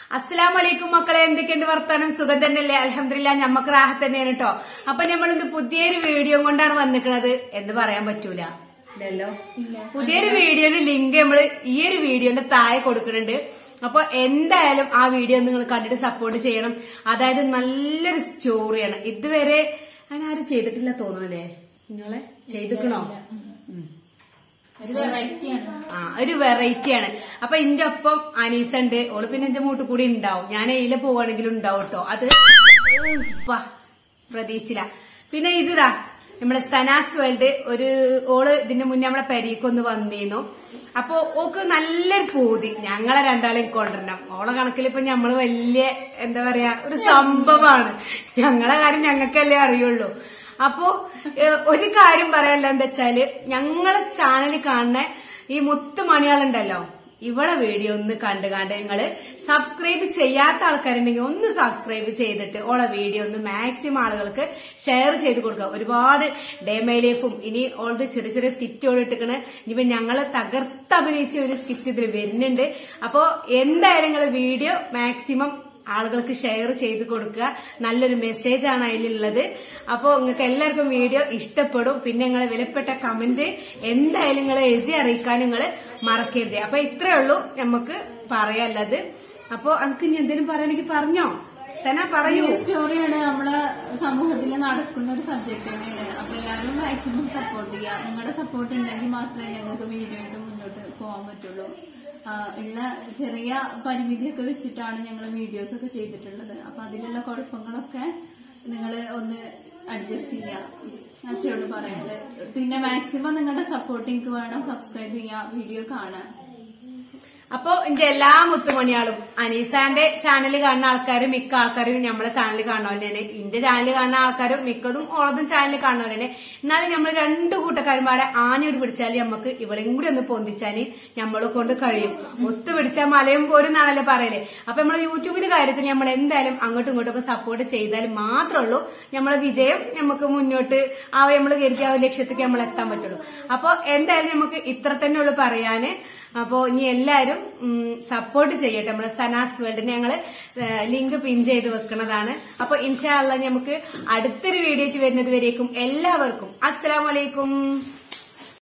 അസ്സലാമലൈക്കും മക്കളെ എന്തൊക്കെയുണ്ട് വർത്താനം സുഖം തന്നെയല്ലേ അലഹമില്ല ഞമ്മക്ക് റാഹത്ത് തന്നെയാണ് കേട്ടോ അപ്പൊ നമ്മൾ ഇന്ന് പുതിയൊരു വീഡിയോ കൊണ്ടാണ് വന്നിക്കുന്നത് എന്ന് പറയാൻ പറ്റൂല ഇല്ലല്ലോ പുതിയൊരു വീഡിയോന്റെ ലിങ്ക് നമ്മൾ ഈ ഒരു വീഡിയോന്റെ താഴെ കൊടുക്കുന്നുണ്ട് അപ്പൊ എന്തായാലും ആ വീഡിയോ നിങ്ങൾ കണ്ടിട്ട് സപ്പോർട്ട് ചെയ്യണം അതായത് നല്ലൊരു സ്റ്റോറിയാണ് ഇതുവരെ അതിനാരും ചെയ്തിട്ടില്ല തോന്നുന്നല്ലേ നിങ്ങളെ ചെയ്തിക്കണോ ഉം. ഒരു വെറൈറ്റിയാണ് ആ ഒരു വെറൈറ്റി ആണ് അപ്പൊ ഇന്റെ ഒപ്പം അനീസ ഉണ്ട് ഓള് പിന്നെ എന്റെ മൂട്ട് കൂടി ഉണ്ടാവും ഞാൻ എയിലെ പോവാണെങ്കിലും ഉണ്ടാവും കേട്ടോ അത് വാ പ്രതീക്ഷിച്ചില്ല പിന്നെ ഇതാ നമ്മുടെ സനാസ് വേൾഡ് ഒരു ഓള് ഇതിന്റെ മുന്നേ നമ്മളെ പെരീക്കൊന്ന് വന്നിരുന്നു അപ്പൊ ഓക്ക് നല്ലൊരു പൂതി ഞങ്ങളെ രണ്ടാളെയും കൊണ്ടുവരണം ഓളെ കണക്കിൽ ഇപ്പൊ ഞമ്മള് വലിയ എന്താ പറയാ ഒരു സംഭവമാണ് ഞങ്ങളെ കാര്യം ഞങ്ങൾക്കല്ലേ അറിയുള്ളൂ അപ്പോ ഏഹ്, ഒരു കാര്യം പറയാനല്ല എന്താ വെച്ചാല് ഞങ്ങളെ ചാനൽ കാണുന്ന ഈ മുത്തുമണികളുണ്ടല്ലോ ഇവളെ വീഡിയോ ഒന്ന് കണ്ടു കണ്ട് നിങ്ങള് സബ്സ്ക്രൈബ് ചെയ്യാത്ത ആൾക്കാരുണ്ടെങ്കിൽ ഒന്ന് സബ്സ്ക്രൈബ് ചെയ്തിട്ട് ഓളെ വീഡിയോ ഒന്ന് മാക്സിമം ആളുകൾക്ക് ഷെയർ ചെയ്ത് കൊടുക്കുക ഒരുപാട് ഡേമൈ ലൈഫും ഇനി ഓളത് ചെറിയ ചെറിയ സ്കിറ്റോട് ഇട്ടിക്കണ് ഇനിയിപ്പോ ഞങ്ങള് തകർത്തഭിനയിച്ച ഒരു സ്കിറ്റ് ഇതിൽ വരുന്നുണ്ട് അപ്പോ എന്തായാലും നിങ്ങൾ വീഡിയോ മാക്സിമം ആളുകൾക്ക് ഷെയർ ചെയ്ത് കൊടുക്കുക നല്ലൊരു മെസ്സേജ് ആണ് അതിലുള്ളത് അപ്പോൾ നിങ്ങൾക്ക് എല്ലാവർക്കും വീഡിയോ ഇഷ്ടപ്പെടും പിന്നെ നിങ്ങളെ വിലപ്പെട്ട കമന്റ് എന്തായാലും നിങ്ങൾ എഴുതി അറിയിക്കാൻ നിങ്ങൾ മറക്കരുത് അപ്പൊ ഇത്രേ ഉള്ളൂ നമുക്ക് പറയാനുള്ളത് അപ്പൊ എനിക്ക് ഇനി എന്തെങ്കിലും പറയണമെങ്കിൽ പറഞ്ഞോ സന പറയൂ ഈ സ്റ്റോറിയാണ് നമ്മളെ സമൂഹത്തിൽ നടക്കുന്ന ഒരു സബ്ജക്ട് തന്നെയാണ് അപ്പൊ എല്ലാവരും മാക്സിമം സപ്പോർട്ട് ചെയ്യുക നിങ്ങളുടെ സപ്പോർട്ട് ഉണ്ടെങ്കിൽ മാത്രമേ ഞങ്ങൾക്ക് വീഡിയോ ആയിട്ട് മുന്നോട്ട് പോകാൻ പറ്റുള്ളൂ ആ, ഉള്ള ചെറിയ പരിമിതിയൊക്കെ വെച്ചിട്ടാണ് ഞങ്ങൾ വീഡിയോസ് ഒക്കെ ചെയ്തിട്ടുള്ളത് അപ്പൊ അതിലുള്ള കുഴപ്പങ്ങളൊക്കെ നിങ്ങൾ ഒന്ന് അഡ്ജസ്റ്റ് ചെയ്യുക അത്രയോട് പറയാനുള്ളത് പിന്നെ മാക്സിമം നിങ്ങളുടെ സപ്പോർട്ട് എനിക്ക് വേണം സബ്സ്ക്രൈബ് ചെയ്യുക വീഡിയോ കാണാൻ അപ്പോ എന്റെ എല്ലാ മുത്തുമണിയാളും അനീസാന്റെ ചാനൽ കാണുന്ന ആൾക്കാരും മിക്ക ആൾക്കാരും നമ്മളെ ചാനൽ കാണുന്നവരാണ് ഇന്റെ ചാനൽ കാണുന്ന ആൾക്കാരും മിക്കതും ഓളതും ചാനൽ കാണുന്നവരാണ് എന്നാലും നമ്മൾ രണ്ടു കൂട്ടക്കാരും പാടെ ആനയോട് പിടിച്ചാൽ നമുക്ക് ഇവളെയും കൂടി ഒന്ന് പൊന്തിച്ചാല് നമ്മളെ കൊണ്ട് കഴിയും ഒത്തു പിടിച്ചാൽ മലയും പോരുന്നാണല്ലോ പറയല് അപ്പൊ നമ്മളെ യൂട്യൂബിന്റെ കാര്യത്തിൽ നമ്മൾ എന്തായാലും അങ്ങോട്ടും ഇങ്ങോട്ടും ഒക്കെ സപ്പോർട്ട് ചെയ്താൽ മാത്രമേ ഉള്ളൂ നമ്മളെ വിജയം നമുക്ക് മുന്നോട്ട് ആ നമ്മൾ കരുതിയ ആ ഒരു ലക്ഷ്യത്തേക്ക് നമ്മൾ എത്താൻ പറ്റുള്ളൂ അപ്പൊ എന്തായാലും നമുക്ക് ഇത്ര തന്നെ ഉള്ളൂ പറയാന് അപ്പോ ഇനി എല്ലാരും സപ്പോർട്ട് ചെയ്യട്ടെ നമ്മളെ സനാസ് വേൾഡിന് ഞങ്ങള് ലിങ്ക് പിൻ ചെയ്ത് വെക്കുന്നതാണ് അപ്പൊ ഇൻഷാല്ല നമുക്ക് അടുത്തൊരു വീഡിയോ വരുന്നത് വരേക്കും എല്ലാവർക്കും അസ്സലാമലൈക്കും